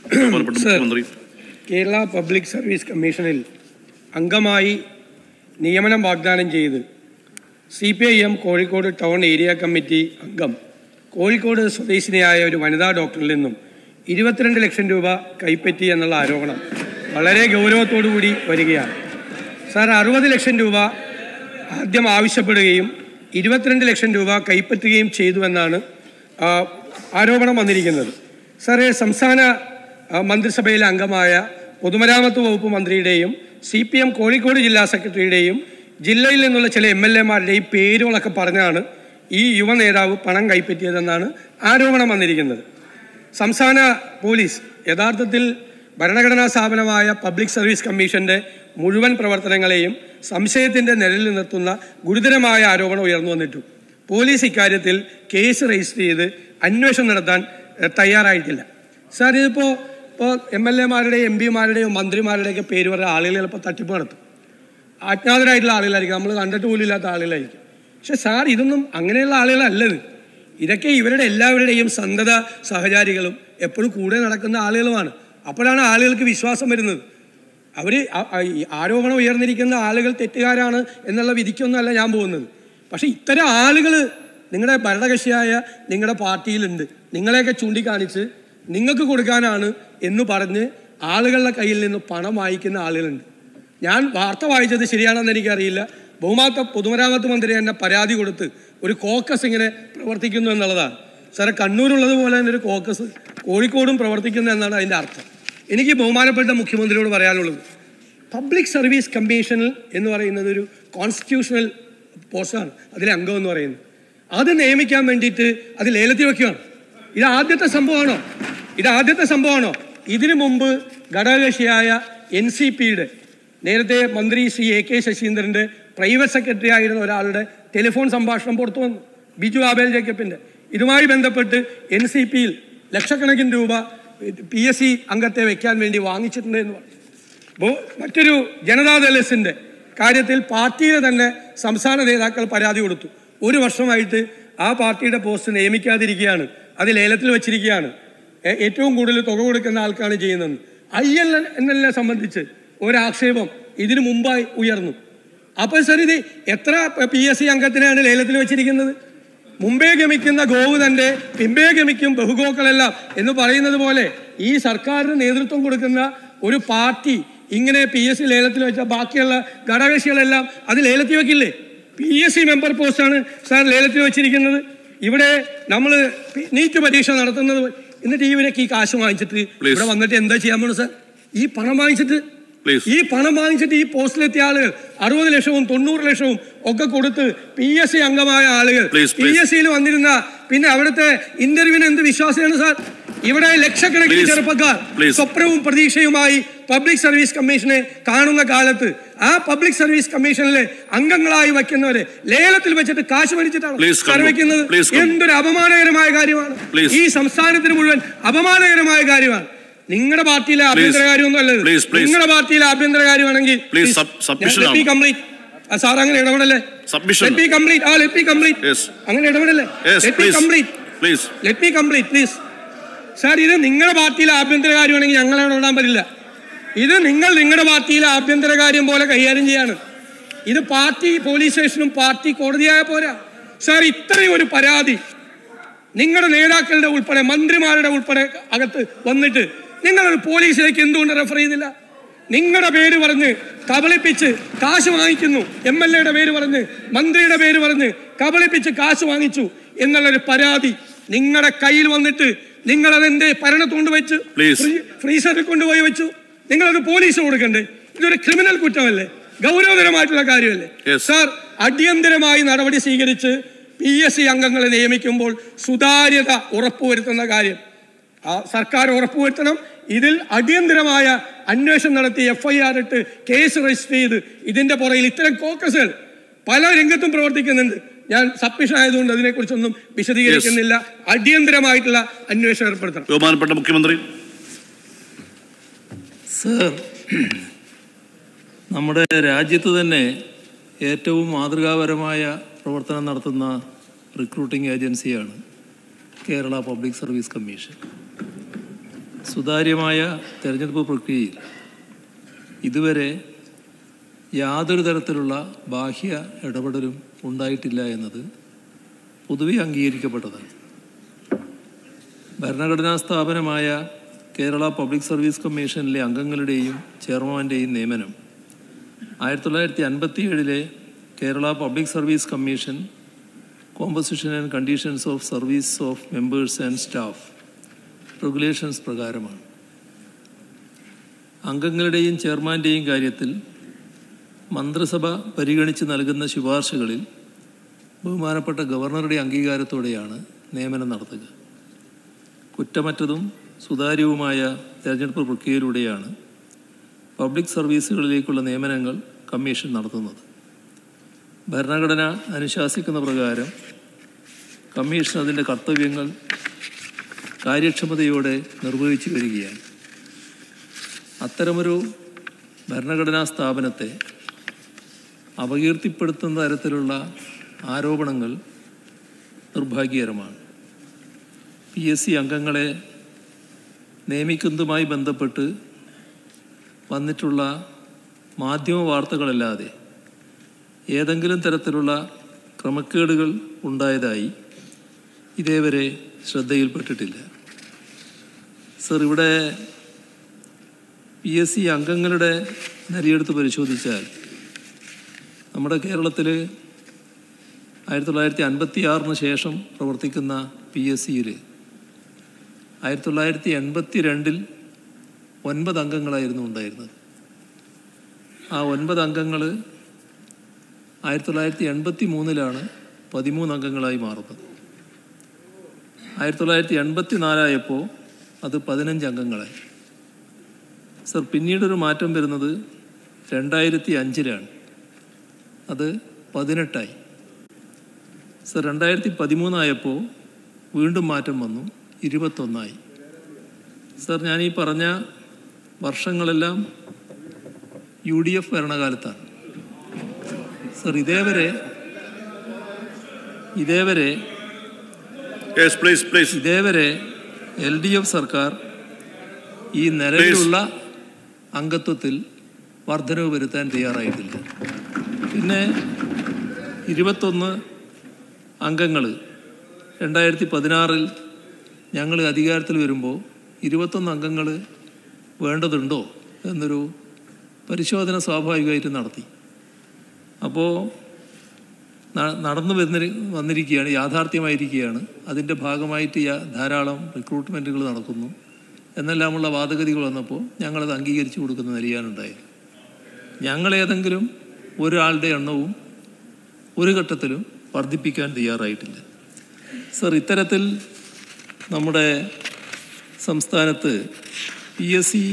ബഹുമാനപ്പെട്ട സർ. മുഖ്യമന്ത്രി Kerala public service കമ്മീഷനിൽ അംഗമായി നിയമനം വാഗ്ദാനം ചെയ്ത് C P I M Kozhikode town area committee അംഗം കോഴിക്കോട് സ്വദേശിനിയായ ഒരു വനിതാ ഡോക്ടറിൽ നിന്നും ഇരുപത്തിരണ്ട് ലക്ഷം രൂപ കൈപ്പറ്റി എന്നുള്ള ആരോപണം വളരെ ഗൗരവത്തോടു കൂടി വരികയാണ് സാർ അറുപത് ലക്ഷം രൂപ ആദ്യം ആവശ്യപ്പെടുകയും ഇരുപത്തിരണ്ട് ലക്ഷം രൂപ കൈപ്പറ്റുകയും ചെയ്തുവെന്നാണ് ആ, ആരോപണം വന്നിരിക്കുന്നത് സാറേ സംസ്ഥാന ആ, മന്ത്രിസഭയിലെ അംഗമായ പൊതുമരാമത്ത് വകുപ്പ് മന്ത്രിയുടെയും സി പി എം കോഴിക്കോട് ജില്ലാ സെക്രട്ടറിയുടെയും ജില്ലയിൽ നിന്നുള്ള ചില എം എൽ എമാരുടെയും പേരുകളൊക്കെ പറഞ്ഞാണ് ഈ യുവ നേതാവ് പണം കൈപ്പറ്റിയതെന്നാണ് ആരോപണം വന്നിരിക്കുന്നത് സംസ്ഥാന പോലീസ് യഥാർത്ഥത്തിൽ ഭരണഘടനാ സ്ഥാപനമായ പബ്ലിക് സർവീസ് കമ്മീഷന്റെ മുഴുവൻ പ്രവർത്തനങ്ങളെയും സംശയത്തിന്റെ നിഴലിൽ നിർത്തുന്ന ഗുരുതരമായ ആരോപണം ഉയർന്നു വന്നിട്ടു പോലീസ് ഇക്കാര്യത്തിൽ കേസ് രജിസ്റ്റർ ചെയ്ത് അന്വേഷണം നടത്താൻ എഹ്, തയ്യാറായിട്ടില്ല സാർ ഇതിപ്പോൾ ഇപ്പോൾ എം എൽ എമാരുടെയും എം പിമാരുടെയും മന്ത്രിമാരുടെയൊക്കെ പേര് പറഞ്ഞ ആളുകൾ ചിലപ്പോൾ തട്ടിപ്പ് നടത്തും അജ്ഞാതരായിട്ടുള്ള ആളുകളായിരിക്കും നമ്മൾ കണ്ടിട്ട് പോലും ഇല്ലാത്ത ആളുകളായിരിക്കും പക്ഷെ സാർ ഇതൊന്നും അങ്ങനെയുള്ള ആളുകളല്ലത് ഇതൊക്കെ ഇവരുടെ എല്ലാവരുടെയും സന്തത സഹചാരികളും എപ്പോഴും കൂടെ നടക്കുന്ന ആളുകളുമാണ് അപ്പോഴാണ് ആളുകൾക്ക് വിശ്വാസം വരുന്നത് അവർ ആരോപണം ഉയർന്നിരിക്കുന്ന ആളുകൾ തെറ്റുകാരാണ് എന്നുള്ള വിധിക്കൊന്നുമല്ല ഞാൻ പോകുന്നത് പക്ഷെ ഇത്തരം ആളുകൾ നിങ്ങളുടെ ഭരണകക്ഷിയായ നിങ്ങളുടെ പാർട്ടിയിലുണ്ട് നിങ്ങളെയൊക്കെ ചൂണ്ടിക്കാണിച്ച് നിങ്ങൾക്ക് കൊടുക്കാനാണ് എന്ന് പറഞ്ഞ് ആളുകളുടെ കയ്യിൽ നിന്ന് പണം വാങ്ങിക്കുന്ന ആളുകളുണ്ട് ഞാൻ വാർത്ത വായിച്ചത് ശരിയാണെന്ന് എനിക്കറിയില്ല ബഹുമാത്ത പൊതുമരാമത്ത് മന്ത്രി തന്നെ പരാതി കൊടുത്ത് ഒരു കോക്കസ് ഇങ്ങനെ പ്രവർത്തിക്കുന്നു എന്നുള്ളതാണ് സാറെ കണ്ണൂരുള്ളത് പോലെ തന്നെ ഒരു കോക്കസ് കോഴിക്കോടും പ്രവർത്തിക്കുന്നു എന്നാണ് അതിൻ്റെ അർത്ഥം എനിക്ക് ബഹുമാനപ്പെട്ട മുഖ്യമന്ത്രിയോട് പറയാനുള്ളത് പബ്ലിക് സർവീസ് കമ്മീഷനിൽ എന്ന് പറയുന്നത് ഒരു കോൺസ്റ്റിറ്റ്യൂഷണൽ പോസ്റ്റാണ് അതിലെ അംഗം എന്ന് പറയുന്നത് അത് നിയമിക്കാൻ വേണ്ടിയിട്ട് അത് ലേലത്തിൽ വെക്കുകയാണ് ഇത് ആദ്യത്തെ സംഭവമാണോ ഇത് ആദ്യത്തെ സംഭവമാണോ ഇതിനു മുമ്പ് ഘടകകക്ഷിയായ എൻ സി പിയുടെ നേരത്തെ മന്ത്രി ശ്രീ എ കെ ശശീന്ദ്രന്റെ പ്രൈവറ്റ് സെക്രട്ടറി ആയിരുന്ന ഒരാളുടെ ടെലിഫോൺ സംഭാഷണം പുറത്തു വന്നു ബിജു ആബേൽ ജേക്കബിന്റെ ഇതുമായി ബന്ധപ്പെട്ട് എൻ സി പിയിൽ ലക്ഷക്കണക്കിന് രൂപ പി എസ് സി അംഗത്തെ വെക്കാൻ വേണ്ടി വാങ്ങിച്ചിട്ടുണ്ട് എന്ന് പറഞ്ഞു അപ്പോൾ മറ്റൊരു ജനതാദളസിന്റെ കാര്യത്തിൽ പാർട്ടിയുടെ തന്നെ സംസ്ഥാന നേതാക്കൾ പരാതി കൊടുത്തു ഒരു വർഷമായിട്ട് ആ പാർട്ടിയുടെ പോസ്റ്റ് നിയമിക്കാതിരിക്കുകയാണ് അത് ലേലത്തിൽ വെച്ചിരിക്കുകയാണ് ഏ- ഏറ്റവും കൂടുതൽ തുക കൊടുക്കുന്ന ആൾക്കാണ് ചെയ്യുന്നത് ഐ എൽ എൻ എല്ലിനെ സംബന്ധിച്ച് ഒരാക്ഷേപം ഇതിനു മുമ്പായി ഉയർന്നു അപ്പോൾ സർ ഇത് എത്ര പി എസ് സി അംഗത്തിനാണ് ലേലത്തിൽ വെച്ചിരിക്കുന്നത് മുമ്പേ ഗമിക്കുന്ന ഗോവ് തന്റെ പിമ്പേ ഗമിക്കും ബഹുഗോക്കളെല്ലാം എന്ന് പറയുന്നത് പോലെ ഈ സർക്കാരിന് നേതൃത്വം കൊടുക്കുന്ന ഒരു പാർട്ടി ഇങ്ങനെ പി എസ് സി ലേലത്തിൽ വെച്ച ബാക്കിയുള്ള ഘടകകക്ഷികളെല്ലാം അത് ലേലത്തിൽ വെക്കില്ലേ പി എസ് സി മെമ്പർ പോസ്റ്റാണ് സാർ ലേലത്തിൽ വെച്ചിരിക്കുന്നത് ഇവിടെ നമ്മൾ നീറ്റ് പരീക്ഷ നടത്തുന്നത് എന്നിട്ട് ഇവരൊക്കെ ഈ കാശ് വാങ്ങിച്ചിട്ട് Please. ഇവിടെ വന്നിട്ട് എന്താ ചെയ്യാൻ പോണു സാർ ഈ പണം വാങ്ങിച്ചിട്ട് Please. ഈ പണം വാങ്ങിച്ചിട്ട് ഈ പോസ്റ്റിലെത്തിയ ആളുകൾ അറുപത് ലക്ഷവും തൊണ്ണൂറ് ലക്ഷവും ഒക്കെ കൊടുത്ത് പി എസ് സി അംഗമായ ആളുകൾ Please, പി please. എസ് സിയിൽ വന്നിരുന്ന പിന്നെ അവിടുത്തെ ഇന്റർവ്യൂവിന് എന്ത് വിശ്വാസമാണ് സാർ ഇവിടെ ലക്ഷക്കണക്കിന് Please. ചെറുപ്പക്കാർ Please. സ്വപ്നവും പ്രതീക്ഷയുമായി പബ്ലിക് സർവീസ് കമ്മീഷനെ കാണുന്ന കാലത്ത് ആ പബ്ലിക് സർവീസ് കമ്മീഷനിലെ അംഗങ്ങളായി വയ്ക്കുന്നവരെ ലേലത്തിൽ വെച്ചിട്ട് കാശ് മേടിച്ചിട്ടാണ് Please സാർ come. വെക്കുന്നത് Please come. എന്തൊരു അപമാനകരമായ കാര്യമാണ് Please. ഈ സംസ്ഥാനത്തിന് മുഴുവൻ അപമാനകരമായ കാര്യമാണ് നിങ്ങളുടെ പാർട്ടിയിലെ ആഭ്യന്തര കാര്യമൊന്നും അല്ലത് Please, please. നിങ്ങളുടെ പാർട്ടിയിലെ ആഭ്യന്തര കാര്യമാണെങ്കിൽ Please, sub- submission ആണ്. കംപ്ലീറ്റ് സാർ അങ്ങനെ ഇടപെടല്ലേ Submission. ലെറ്റ് മീ കംപ്ലീറ്റ് ആ ലെറ്റ് മീ കംപ്ലീറ്റ് Yes. അങ്ങനെ ഇടപെടല്ലേ Yes, let me please. Complete please let me complete please sir ഇത് നിങ്ങളുടെ പാർട്ടിയിലെ ആഭ്യന്തര കാര്യമാണെങ്കിൽ ഞങ്ങളെ ഇടാൻ പറ്റില്ല ഇത് നിങ്ങൾ നിങ്ങളുടെ പാർട്ടിയിലെ ആഭ്യന്തര കാര്യം പോലെ കൈകാര്യം ചെയ്യാണ് ഇത് പാർട്ടി പോലീസ് സ്റ്റേഷനും പാർട്ടി കോടതിയായ പോരാ സാർ ഇത്രയും ഒരു പരാതി നിങ്ങളുടെ നേതാക്കളുടെ ഉൾപ്പെടെ മന്ത്രിമാരുടെ ഉൾപ്പെടെ അകത്ത് വന്നിട്ട് നിങ്ങളൊരു പോലീസിലേക്ക് എന്തുകൊണ്ട് റെഫർ ചെയ്തില്ല നിങ്ങളുടെ പേര് പറഞ്ഞ് കബളിപ്പിച്ച് കാശ് വാങ്ങിക്കുന്നു എം എൽ എയുടെ പേര് പറഞ്ഞ് മന്ത്രിയുടെ പേര് പറഞ്ഞ് കബളിപ്പിച്ച് കാശ് വാങ്ങിച്ചു എന്നുള്ളൊരു പരാതി നിങ്ങളുടെ കയ്യിൽ വന്നിട്ട് നിങ്ങൾ അതെന്റെ ഭരണത്തുകൊണ്ട് വെച്ച് Please. ഫ്രീ- ഫ്രീസറിൽ കൊണ്ടുപോയി വെച്ചു നിങ്ങളത് പോലീസ് കൊടുക്കണ്ടേ ഇതൊരു ക്രിമിനൽ കുറ്റമല്ലേ ഗൗരവതരമായിട്ടുള്ള കാര്യമല്ലേ Yes. സാർ അടിയന്തരമായി നടപടി സ്വീകരിച്ച് പി എസ് സി അംഗങ്ങളെ നിയമിക്കുമ്പോൾ സുതാര്യത ഉറപ്പുവരുത്തുന്ന കാര്യം ആ സർക്കാർ ഉറപ്പുവരുത്തണം ഇതിൽ അടിയന്തരമായ അന്വേഷണം നടത്തി എഫ് ഐ ആർ ഇട്ട് കേസ് രജിസ്റ്റർ ചെയ്ത് ഇതിന്റെ പുറകിൽ ഇത്തരം കോക്കസുകൾ പല രംഗത്തും പ്രവർത്തിക്കുന്നുണ്ട് ഞാൻ സബ്മിഷൻ ആയതുകൊണ്ട് അതിനെക്കുറിച്ചൊന്നും വിശദീകരിക്കുന്നില്ല അടിയന്തരമായിട്ടുള്ള അന്വേഷണം ഏർപ്പെടുത്തണം ബഹുമാനപ്പെട്ട മുഖ്യമന്ത്രി സർ നമ്മുടെ രാജ്യത്ത് തന്നെ ഏറ്റവും മാതൃകാപരമായ പ്രവർത്തനം നടത്തുന്ന റിക്രൂട്ടിംഗ് ഏജൻസിയാണ് കേരള പബ്ലിക് സർവീസ് കമ്മീഷൻ സുതാര്യമായ തെരഞ്ഞെടുപ്പ് പ്രക്രിയയിൽ ഇതുവരെ യാതൊരു തരത്തിലുള്ള ബാഹ്യ ഇടപെടലും ഉണ്ടായിട്ടില്ല എന്നത് പൊതുവെ അംഗീകരിക്കപ്പെട്ടതാണ് ഭരണഘടനാ സ്ഥാപനമായ കേരള പബ്ലിക് സർവീസ് കമ്മീഷനിലെ അംഗങ്ങളുടെയും ചെയർമാൻ്റെയും നിയമനം ആയിരത്തി തൊള്ളായിരത്തി അൻപത്തി ഏഴിലെ Kerala public service commission composition and conditions of service of members and staff regulations പ്രകാരമാണ് അംഗങ്ങളുടെയും ചെയർമാൻ്റെയും കാര്യത്തിൽ മന്ത്രിസഭ പരിഗണിച്ച് നൽകുന്ന ശുപാർശകളിൽ ബഹുമാനപ്പെട്ട ഗവർണറുടെ അംഗീകാരത്തോടെയാണ് നിയമനം നടത്തുക കുറ്റമറ്റതും സുതാര്യവുമായ തെരഞ്ഞെടുപ്പ് പ്രക്രിയയിലൂടെയാണ് പബ്ലിക് സർവീസുകളിലേക്കുള്ള നിയമനങ്ങൾ കമ്മീഷൻ നടത്തുന്നത് ഭരണഘടന അനുശാസിക്കുന്ന പ്രകാരം കമ്മീഷൻ അതിൻ്റെ കർത്തവ്യങ്ങൾ കാര്യക്ഷമതയോടെ നിർവഹിച്ചു വരികയാണ് അത്തരമൊരു ഭരണഘടനാ സ്ഥാപനത്തെ അപകീർത്തിപ്പെടുത്തുന്ന തരത്തിലുള്ള ആരോപണങ്ങൾ നിർഭാഗ്യകരമാണ് പി എസ് സി അംഗങ്ങളെ നിയമിക്കുന്നതുമായി ബന്ധപ്പെട്ട് വന്നിട്ടുള്ള മാധ്യമ വാർത്തകളല്ലാതെ ഏതെങ്കിലും തരത്തിലുള്ള ക്രമക്കേടുകൾ ഉണ്ടായതായി ഇതേവരെ ശ്രദ്ധയിൽപ്പെട്ടിട്ടില്ല സർ ഇവിടെ പി എസ് സി അംഗങ്ങളുടെ നിലയെടുത്ത് പരിശോധിച്ചാൽ നമ്മുടെ കേരളത്തിൽ ആയിരത്തി തൊള്ളായിരത്തി അൻപത്തി ആറിന് ശേഷം പ്രവർത്തിക്കുന്ന പി എസ് സിയിൽ ആയിരത്തി തൊള്ളായിരത്തി എൺപത്തി രണ്ടിൽ ഒൻപത് അംഗങ്ങളായിരുന്നു ഉണ്ടായിരുന്നത് ആ ഒൻപത് അംഗങ്ങൾ ആയിരത്തി തൊള്ളായിരത്തി എൺപത്തി മൂന്നിലാണ് പതിമൂന്ന് അംഗങ്ങളായി മാറുന്നത് ആയിരത്തി തൊള്ളായിരത്തി എൺപത്തി നാലായപ്പോൾ അത് പതിനഞ്ച് അംഗങ്ങളായി സർ പിന്നീടൊരു മാറ്റം വരുന്നത് രണ്ടായിരത്തി അഞ്ചിലാണ് അത് പതിനെട്ടായി സർ രണ്ടായിരത്തി പതിമൂന്നായപ്പോൾ വീണ്ടും മാറ്റം വന്നു ഇരുപത്തൊന്നായി സർ ഞാൻ ഈ പറഞ്ഞ വർഷങ്ങളെല്ലാം യു ഡി എഫ് ഭരണകാലത്താണ് സർ ഇതേവരെ ഇതേവരെ യെസ് പ്ലീസ് പ്ലീസ് ഇതേവരെ എൽ ഡി എഫ് സർക്കാർ ഈ നിലവിലുള്ള അംഗത്വത്തിൽ വർധനവ് വരുത്താൻ തയ്യാറായിട്ടില്ല പിന്നെ ഇരുപത്തൊന്ന് അംഗങ്ങൾ രണ്ടായിരത്തി പതിനാറിൽ ഞങ്ങൾ അധികാരത്തിൽ വരുമ്പോൾ ഇരുപത്തൊന്ന് അംഗങ്ങൾ വേണ്ടതുണ്ടോ എന്നൊരു പരിശോധന സ്വാഭാവികമായിട്ടും നടത്തി അപ്പോൾ ന- നടന്നു വന്നി വന്നിരിക്കുകയാണ് യാഥാർത്ഥ്യമായിരിക്കുകയാണ് അതിൻ്റെ ഭാഗമായിട്ട് യാ- ധാരാളം റിക്രൂട്ട്മെൻറ്റുകൾ നടക്കുന്നു എന്നെല്ലാമുള്ള വാദഗതികൾ വന്നപ്പോൾ ഞങ്ങളത് അംഗീകരിച്ചു കൊടുക്കുന്ന നിലയാണുണ്ടായത് ഞങ്ങളേതെങ്കിലും ഒരാളുടെ എണ്ണവും ഒരു ഘട്ടത്തിലും വർദ്ധിപ്പിക്കാൻ തയ്യാറായിട്ടില്ല സർ ഇത്തരത്തിൽ നമ്മുടെ സംസ്ഥാനത്ത് പി എസ് സി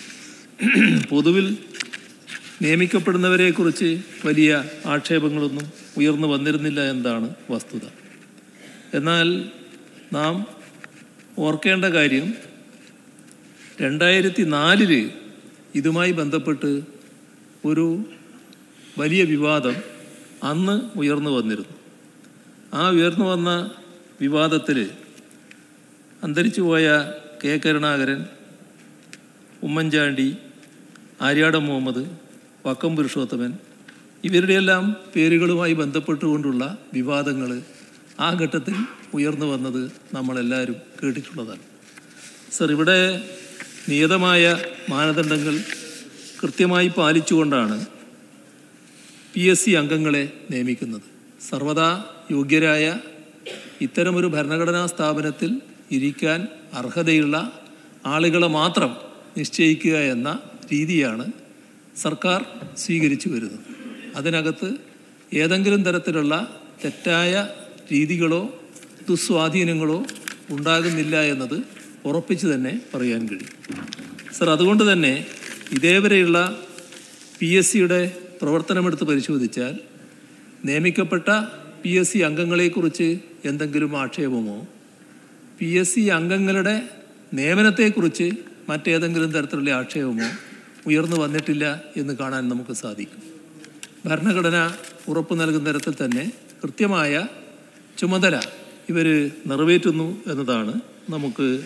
പൊതുവിൽ നിയമിക്കപ്പെടുന്നവരെക്കുറിച്ച് വലിയ ആക്ഷേപങ്ങളൊന്നും ഉയർന്നു വന്നിരുന്നില്ല എന്നതാണ് വസ്തുത എന്നാൽ നാം ഓർക്കേണ്ട കാര്യം രണ്ടായിരത്തി നാലില് ഇതുമായി ബന്ധപ്പെട്ട് ഒരു വലിയ വിവാദം അന്ന് ഉയർന്നു വന്നിരുന്നു ആ ഉയർന്നു വന്ന വിവാദത്തിൽ അന്തരിച്ചുപോയ കെ കരുണാകരൻ ഉമ്മൻചാണ്ടി ആര്യാടൻ മുഹമ്മദ് വക്കം പുരുഷോത്തമൻ ഇവരുടെയെല്ലാം പേരുകളുമായി ബന്ധപ്പെട്ടുകൊണ്ടുള്ള വിവാദങ്ങൾ ആ ഘട്ടത്തിൽ ഉയർന്നു വന്നത് നമ്മളെല്ലാവരും കേട്ടിട്ടുള്ളതാണ് സർ ഇവിടെ നിയതമായ മാനദണ്ഡങ്ങൾ കൃത്യമായി പാലിച്ചുകൊണ്ടാണ് പി എസ് സി അംഗങ്ങളെ നിയമിക്കുന്നത് സർവദാ യോഗ്യരായ ഇത്തരമൊരു ഭരണഘടനാ സ്ഥാപനത്തിൽ ഇരിക്കാൻ അർഹതയുള്ള ആളുകളെ മാത്രം നിശ്ചയിക്കുക എന്ന രീതിയാണ് സർക്കാർ സ്വീകരിച്ചു വരുന്നത് അതിനകത്ത് ഏതെങ്കിലും തരത്തിലുള്ള തെറ്റായ രീതികളോ ദുസ്വാധീനങ്ങളോ ഉണ്ടാകുന്നില്ല എന്നത് ഉറപ്പിച്ച് തന്നെ പറയാൻ കഴിയും സർ അതുകൊണ്ട് തന്നെ ഇതേവരെയുള്ള പി എസ് സിയുടെ പ്രവർത്തനമെടുത്ത് പരിശോധിച്ചാൽ നിയമിക്കപ്പെട്ട പി എസ് സി അംഗങ്ങളെക്കുറിച്ച് എന്തെങ്കിലും ആക്ഷേപമോ പി എസ് സി അംഗങ്ങളുടെ നിയമനത്തെക്കുറിച്ച് മറ്റേതെങ്കിലും തരത്തിലുള്ള ആക്ഷേപമോ ഉയർന്നു വന്നിട്ടില്ല എന്ന് കാണാൻ നമുക്ക് സാധിക്കും ഭരണഘടന ഉറപ്പു നൽകുന്ന തരത്തിൽ തന്നെ കൃത്യമായ ചുമതല ഇവർ നിറവേറ്റുന്നു എന്നതാണ് നമുക്ക്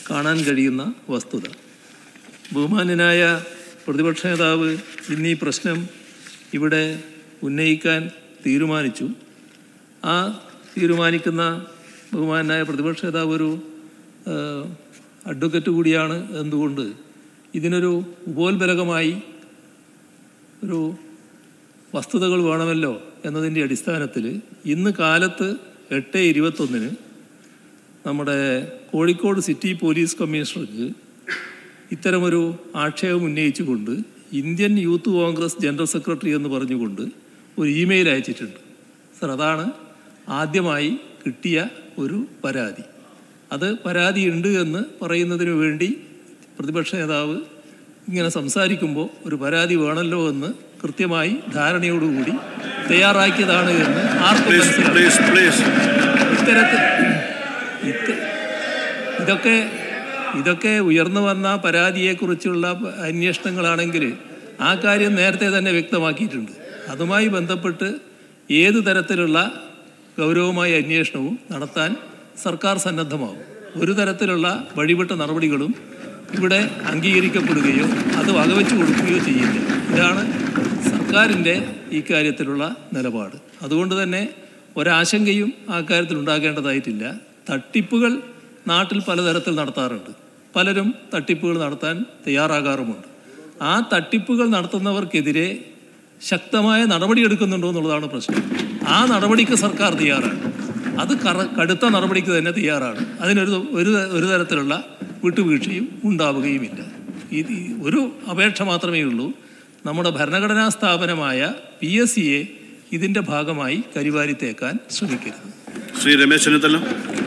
കാണാൻ കഴിയുന്ന വസ്തുത ബഹുമാന്യനായ പ്രതിപക്ഷ നേതാവ് ഇന്ന് ഈ പ്രശ്നം ഇവിടെ ഉന്നയിക്കാൻ തീരുമാനിച്ചു ആ തീരുമാനിക്കുന്ന ബഹുമാനായ പ്രതിപക്ഷ നേതാവ് ഒരു ഏഹ്, അഡ്വക്കറ്റ് കൂടിയാണ് എന്തുകൊണ്ട് ഇതിനൊരു ഉപോത്ബലകമായി ഒരു വസ്തുതകൾ വേണമല്ലോ എന്നതിൻ്റെ അടിസ്ഥാനത്തിൽ ഇന്ന് കാലത്ത് എട്ട് ഇരുപത്തൊന്നിന് നമ്മുടെ കോഴിക്കോട് സിറ്റി പോലീസ് കമ്മീഷണർക്ക് ഇത്തരമൊരു ആക്ഷേപം ഉന്നയിച്ചുകൊണ്ട് Indian Youth Congress general secretary എന്ന് പറഞ്ഞുകൊണ്ട് ഒരു ഇമെയിൽ അയച്ചിട്ടുണ്ട് സർ അതാണ് ആദ്യമായി കിട്ടിയ ഒരു പരാതി അത് പരാതി ഉണ്ട് എന്ന് പറയുന്നതിന് വേണ്ടി പ്രതിപക്ഷ നേതാവ് ഇങ്ങനെ സംസാരിക്കുമ്പോൾ ഒരു പരാതി വേണമല്ലോ എന്ന് കൃത്യമായി ധാരണയോടുകൂടി തയ്യാറാക്കിയതാണ് എന്ന് ആർക്കും Please, മനസ്സിലാവും please, please. ഇത്തരത്തിൽ ഇത് ഇതൊക്കെ ഇതൊക്കെ ഉയർന്നു വന്ന പരാതിയെക്കുറിച്ചുള്ള അന്വേഷണങ്ങളാണെങ്കിൽ ആ കാര്യം നേരത്തെ തന്നെ വ്യക്തമാക്കിയിട്ടുണ്ട് അതുമായി ബന്ധപ്പെട്ട് ഏത് തരത്തിലുള്ള ഗൗരവമായ അന്വേഷണവും നടത്താൻ സർക്കാർ സന്നദ്ധമാവും ഒരു തരത്തിലുള്ള വഴിവിട്ട നടപടികളും ഇവിടെ അംഗീകരിക്കപ്പെടുകയോ അത് വകവെച്ച് കൊടുക്കുകയോ ചെയ്യില്ല ഇതാണ് സർക്കാരിൻ്റെ ഈ കാര്യത്തിലുള്ള നിലപാട് അതുകൊണ്ട് തന്നെ ഒരാശങ്കയും ആ കാര്യത്തിൽ ഉണ്ടാകേണ്ടതായിട്ടില്ല തട്ടിപ്പുകൾ നാട്ടിൽ പലതരത്തിൽ നടത്താറുണ്ട് പലരും തട്ടിപ്പുകൾ നടത്താൻ തയ്യാറാകാറുമുണ്ട് ആ തട്ടിപ്പുകൾ നടത്തുന്നവർക്കെതിരെ ശക്തമായ നടപടി എടുക്കുന്നുണ്ടോ എന്നുള്ളതാണ് പ്രശ്നം ആ നടപടിക്ക് സർക്കാർ തയ്യാറാണ് അത് കറ കടുത്ത നടപടിക്ക് തന്നെ തയ്യാറാണ് അതിനൊരു ഒരു ഒരു തരത്തിലുള്ള വിട്ടുവീഴ്ചയും ഉണ്ടാവുകയുമില്ല ഇത് ഈ ഒരു അപേക്ഷ മാത്രമേ ഉള്ളൂ നമ്മുടെ ഭരണഘടനാ സ്ഥാപനമായ പി എസ് സിയെ ഇതിൻ്റെ ഭാഗമായി കരിവാരി തേക്കാൻ ശ്രമിക്കരുത് ശ്രീ രമേശ് ചെന്നിത്തല